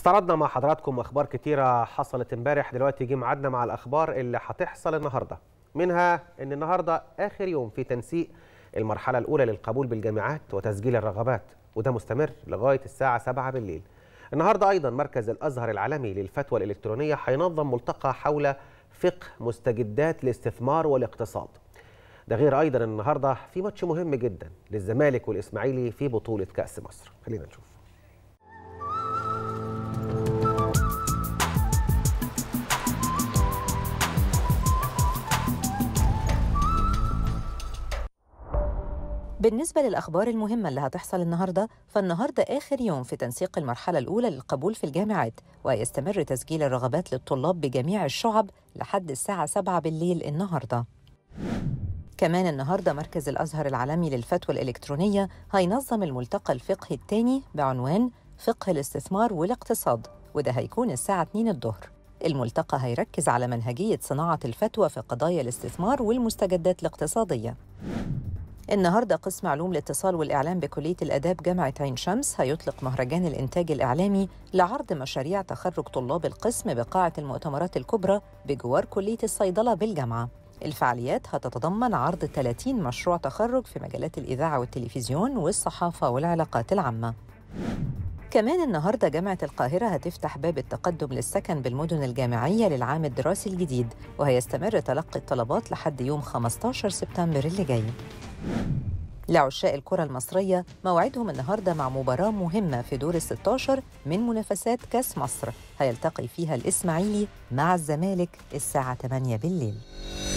استعرضنا مع حضراتكم اخبار كتيره حصلت امبارح دلوقتي جه ميعادنا مع الاخبار اللي هتحصل النهارده منها ان النهارده اخر يوم في تنسيق المرحله الاولى للقبول بالجامعات وتسجيل الرغبات وده مستمر لغايه الساعه 7 بالليل النهارده ايضا مركز الازهر العالمي للفتوى الالكترونيه هينظم ملتقى حول فقه مستجدات الاستثمار والاقتصاد ده غير ايضا النهارده في ماتش مهم جدا للزمالك والاسماعيلي في بطوله كاس مصر خلينا نشوف بالنسبة للأخبار المهمة اللي هتحصل النهاردة فالنهاردة آخر يوم في تنسيق المرحلة الأولى للقبول في الجامعات ويستمر تسجيل الرغبات للطلاب بجميع الشعب لحد الساعة 7 بالليل النهاردة كمان النهاردة مركز الأزهر العالمي للفتوى الإلكترونية هينظم الملتقى الفقهي الثاني بعنوان فقه الاستثمار والاقتصاد وده هيكون الساعة 2 الظهر الملتقى هيركز على منهجية صناعة الفتوى في قضايا الاستثمار والمستجدات الاقتصادية النهارده قسم علوم الاتصال والاعلام بكليه الاداب جامعه عين شمس هيطلق مهرجان الانتاج الاعلامي لعرض مشاريع تخرج طلاب القسم بقاعه المؤتمرات الكبرى بجوار كليه الصيدله بالجامعه الفعاليات هتتضمن عرض 30 مشروع تخرج في مجالات الاذاعه والتلفزيون والصحافه والعلاقات العامه كمان النهارده جامعة القاهرة هتفتح باب التقدم للسكن بالمدن الجامعية للعام الدراسي الجديد وهيستمر تلقي الطلبات لحد يوم 15 سبتمبر اللي جاي. لعشاق الكرة المصرية موعدهم النهاردة مع مباراة مهمة في دور ال 16 من منافسات كاس مصر هيلتقي فيها الإسماعيلي مع الزمالك الساعة 8 بالليل